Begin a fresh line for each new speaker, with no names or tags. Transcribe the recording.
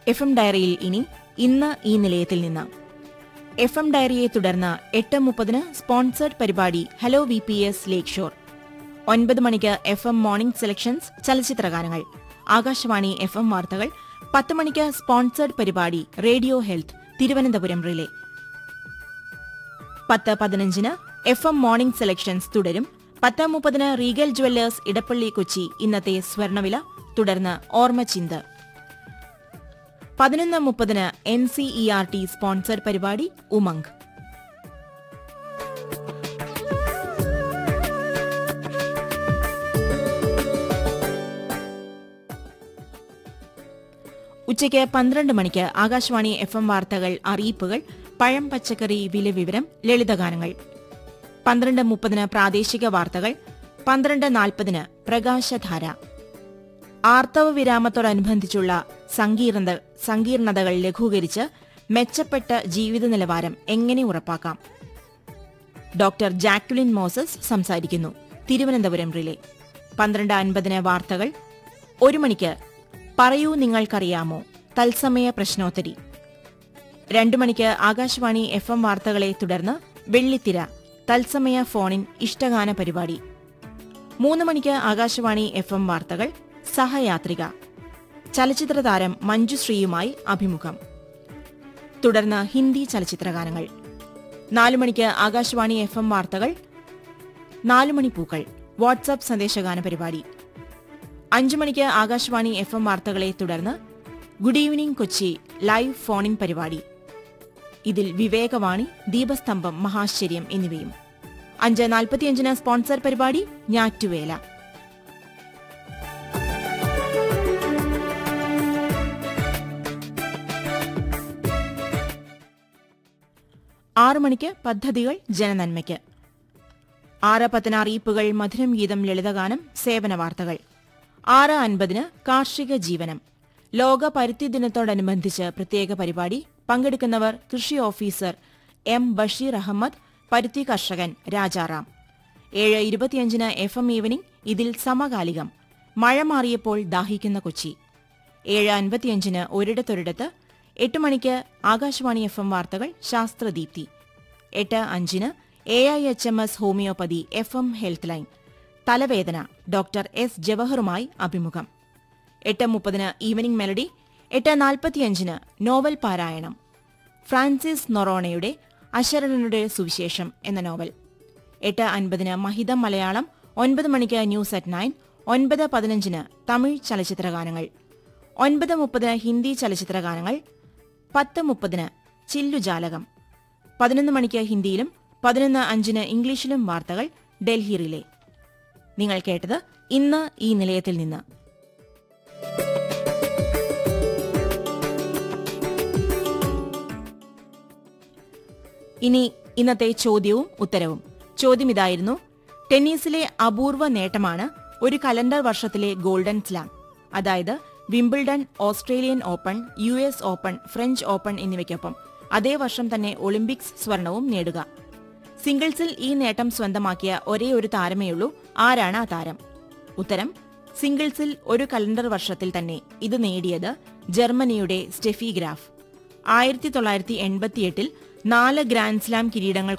F M ഡയറിയിൽ ഇനി ഇന്ന് ഈ നിലയത്തിൽ നിന്ന് എഫ് എം ഡയറിയെ തുടർന്ന് എട്ട് മുപ്പതിന് സ്പോൺസേഡ് പരിപാടി hello V P S lakeshore ഒൻപത് മണിക്ക് എഫ് എം മോർണിംഗ് സെലക്ഷൻസ് ചലച്ചിത്രഗാനങ്ങൾ ആകാശവാണി എഫ് എം വാർത്തകൾ പത്ത് മണിക്ക് സ്പോൺസേഡ് പരിപാടി റേഡിയോ ഹെൽത്ത് തിരുവനന്തപുരം റിലേ പത്ത് പതിനഞ്ചിന് എഫ് എം മോർണിംഗ് സെലക്ഷൻസ് തുടരും പത്ത് മുപ്പതിന് റീഗൽ ജുവല്ലേഴ്സ് ഇടപ്പള്ളി കൊച്ചി ഇന്നത്തെ സ്വർണവില തുടർന്ന് ഓർമ്മചിന്ത് പതിനൊന്ന് മുപ്പതിന് N C E R T sponsor പരിപാടി ഉമംഗ് ഉച്ചയ്ക്ക് പന്ത്രണ്ട് മണിക്ക് ആകാശവാണി എഫ് എം വാർത്തകൾ അറിയിപ്പുകൾ പഴം പച്ചക്കറി വില വിവരം ലളിതഗാനങ്ങൾ പന്ത്രണ്ട് മുപ്പതിന് പ്രാദേശിക വാർത്തകൾ പന്ത്രണ്ട് നാൽപ്പതിന് പ്രകാശധാര ആർത്തവ വിരാമത്തോടനുബന്ധിച്ചുള്ള സങ്കീർണത സങ്കീർണതകൾ ലഘൂകരിച്ച് മെച്ചപ്പെട്ട ജീവിത നിലവാരം എങ്ങനെ ഉറപ്പാക്കാം ഡോക്ടർ ജാക്വലിൻ മോസസ് സംസാരിക്കുന്നു തിരുവനന്തപുരം റിലേ പന്ത്രണ്ട് അൻപതിന് വാർത്തകൾ ഒരു മണിക്ക് പറയൂ നിങ്ങൾക്കറിയാമോ തത്സമയ പ്രശ്നോത്തരി രണ്ടു മണിക്ക് ആകാശവാണി എഫ് എം വാർത്തകളെ തുടർന്ന് വെള്ളിത്തിര തത്സമയ ഫോണിൻ ഇഷ്ടഗാന പരിപാടി മൂന്ന് മണിക്ക് ആകാശവാണി എഫ് എം വാർത്തകൾ സഹയാത്രിക ചലച്ചിത്ര താരം മഞ്ജുശ്രീയുമായി അഭിമുഖം തുടർന്ന് ഹിന്ദി ചലച്ചിത്രഗാനങ്ങൾ നാലു മണിക്ക് ആകാശവാണി എഫ് എം വാർത്തകൾ നാലു മണി പൂക്കൾ വാട്സാപ്പ് സന്ദേശഗാന പരിപാടി അഞ്ചു മണിക്ക് ആകാശവാണി എഫ് എം വാർത്തകളെ തുടർന്ന് good evening Kochi live phone in പരിപാടി ഇതിൽ വിവേകവാണി ദീപസ്തംഭം മഹാശ്ചര്യം എന്നിവയും അഞ്ച് നാൽപ്പത്തിയഞ്ചിന് സ്പോൺസർ പരിപാടി ഞാറ്റുവേല ആറു മണിക്ക് പദ്ധതികൾ ജനനന്മയ്ക്ക് ആറ് പത്തിന് അറിയിപ്പുകൾ മധുരം ഗീതം ലളിതഗാനം സേവന വാർത്തകൾ ആറ് അൻപതിന് കാർഷിക ജീവനം ലോക പരുത്തി ദിനത്തോടനുബന്ധിച്ച് പ്രത്യേക പരിപാടി പങ്കെടുക്കുന്നവർ കൃഷി ഓഫീസർ എം ബഷീർ അഹമ്മദ് പരുത്തി കർഷകൻ രാജാറാം ഏഴ് ഇരുപത്തിയഞ്ചിന് എഫ് എം ഈവനിംഗ് ഇതിൽ സമകാലികം മഴ മാറിയപ്പോൾ ദാഹിക്കുന്ന കൊച്ചി ഏഴ് അൻപത്തിയഞ്ചിന് ഒരിടത്തൊരിടത്ത് എട്ട് മണിക്ക് ആകാശവാണി എഫ് എം വാർത്തകൾ ശാസ്ത്രദീപ്തി എട്ട് അഞ്ചിന് A I H M S homoeopathy F M health line തലവേദന ഡോക്ടർ എസ് ജവഹറുമായി അഭിമുഖം എട്ട് മുപ്പതിന് ഈവനിംഗ് മെലഡി എട്ട് നാൽപ്പത്തിയഞ്ചിന് നോവൽ പാരായണം ഫ്രാൻസിസ് നൊറോണയുടെ അശരണനുടെ സുവിശേഷം എന്ന നോവൽ എട്ട് അൻപതിന് മഹിതം മലയാളം ഒൻപത് മണിക്ക് ന്യൂസ് അറ്റ് നയൻ ഒൻപത് പതിനഞ്ചിന് തമിഴ് ചലച്ചിത്രഗാനങ്ങൾ ഒൻപത് മുപ്പതിന് ഹിന്ദി ചലച്ചിത്രഗാനങ്ങൾ പത്ത് മുപ്പതിന് ചില്ലുജാലകം പതിനൊന്ന് മണിക്ക് ഹിന്ദിയിലും പതിനൊന്ന് അഞ്ചിന് ഇംഗ്ലീഷിലും വാർത്തകൾ ഡൽഹി റിലേ നിങ്ങൾ കേട്ടത് ഇന്ന് ഈ നിലയത്തിൽ നിന്ന് ഇനി ഇന്നത്തെ ചോദ്യവും ഉത്തരവും ചോദ്യം ഇതായിരുന്നു ടെന്നീസിലെ അപൂർവ നേട്ടമാണ് ഒരു കലണ്ടർ വർഷത്തിലെ ഗോൾഡൻ സ്ലാം അതായത് Wimbledon Australian Open U S Open French Open എന്നിവയ്ക്കൊപ്പം അതേ വർഷം തന്നെ ഒളിമ്പിക്സ് സ്വർണവും നേടുക സിംഗിൾസിൽ ഈ നേട്ടം സ്വന്തമാക്കിയ ഒരേ ഒരു താരമേയുള്ളൂ ആരാണ് ആ താരം ഉത്തരം സിംഗിൾസിൽ ഒരു കലണ്ടർ വർഷത്തിൽ തന്നെ ഇത് നേടിയത് ജർമ്മനിയുടെ സ്റ്റെഫി ഗ്രാഫ് ആയിരത്തി തൊള്ളായിരത്തി എൺപത്തിയെട്ടിൽ നാല് ഗ്രാൻഡ്സ്ലാം കിരീടങ്ങൾ